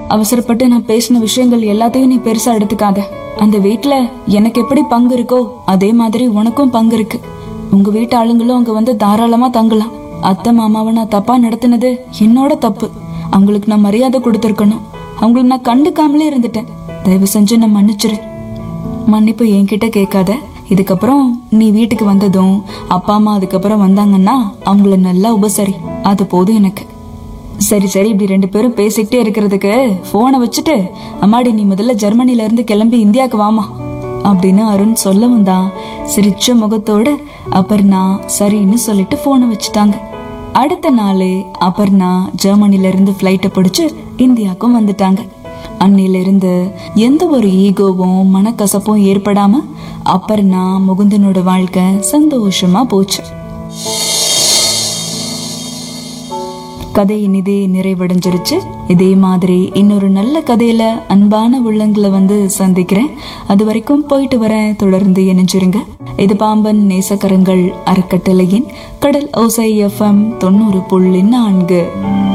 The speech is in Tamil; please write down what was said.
அவசரப்பட்டு நான் பேசின விஷயங்கள் எல்லாத்தையும் நீ பெருசா எடுத்துக்காத அந்த வீட்ல எனக்கு எப்படி பங்கு இருக்கோ அதே மாதிரி உனக்கும் பங்கு இருக்கு உங்க வீட்டு ஆளுங்களும் அங்க வந்து தாராளமா தங்கலாம் அத்தை மாமாவை நான் தப்பா நடத்தினது என்னோட தப்பு அவங்களுக்கு நான் மரியாதை கொடுத்துருக்கணும் அவங்கள நான் கண்டுக்காமலே இருந்துட்டேன் தயவு செஞ்சு நான் மன்னிச்சிரு மன்னிப்பு என்கிட்ட கேட்காத இதுக்கப்புறம் நீ வீட்டுக்கு வந்ததும் அப்பா அம்மா அதுக்கப்புறம் வந்தாங்கன்னா அவங்கள நல்லா உபசரி அது போதும் எனக்கு சரி சரி இப்படி ரெண்டு பேரும் பேசிக்கிட்டே இருக்கிறதுக்கு போனை வச்சுட்டு அம்மாடி நீ முதல்ல ஜெர்மனில இருந்து கிளம்பி இந்தியாவுக்கு வாமா அப்படின்னு அருண் சொல்லவும் தான் சிரிச்ச முகத்தோட அபர்ணா சரின்னு சொல்லிட்டு போனை வச்சுட்டாங்க அடுத்த நாளே அபர்ணா ஜெர்மனில இருந்து ஃப்ளைட்டை பிடிச்சு இந்தியாவுக்கும் வந்துட்டாங்க அன்னையில இருந்து எந்த ஒரு ஈகோவும் மனக்கசப்பும் ஏற்படாம அபர்ணா முகுந்தனோட வாழ்க்கை சந்தோஷமா போச்சு கதை இனிதே நிறைவடைஞ்சிருச்சு இதே மாதிரி இன்னொரு நல்ல கதையில அன்பான உள்ளங்களை வந்து சந்திக்கிறேன் அது வரைக்கும் போயிட்டு வரேன் தொடர்ந்து இணைஞ்சிருங்க இது பாம்பன் நேசக்கரங்கள் அறக்கட்டளையின் கடல் ஓசை எஃப்எம் தொண்ணூறு புள்ளி நான்கு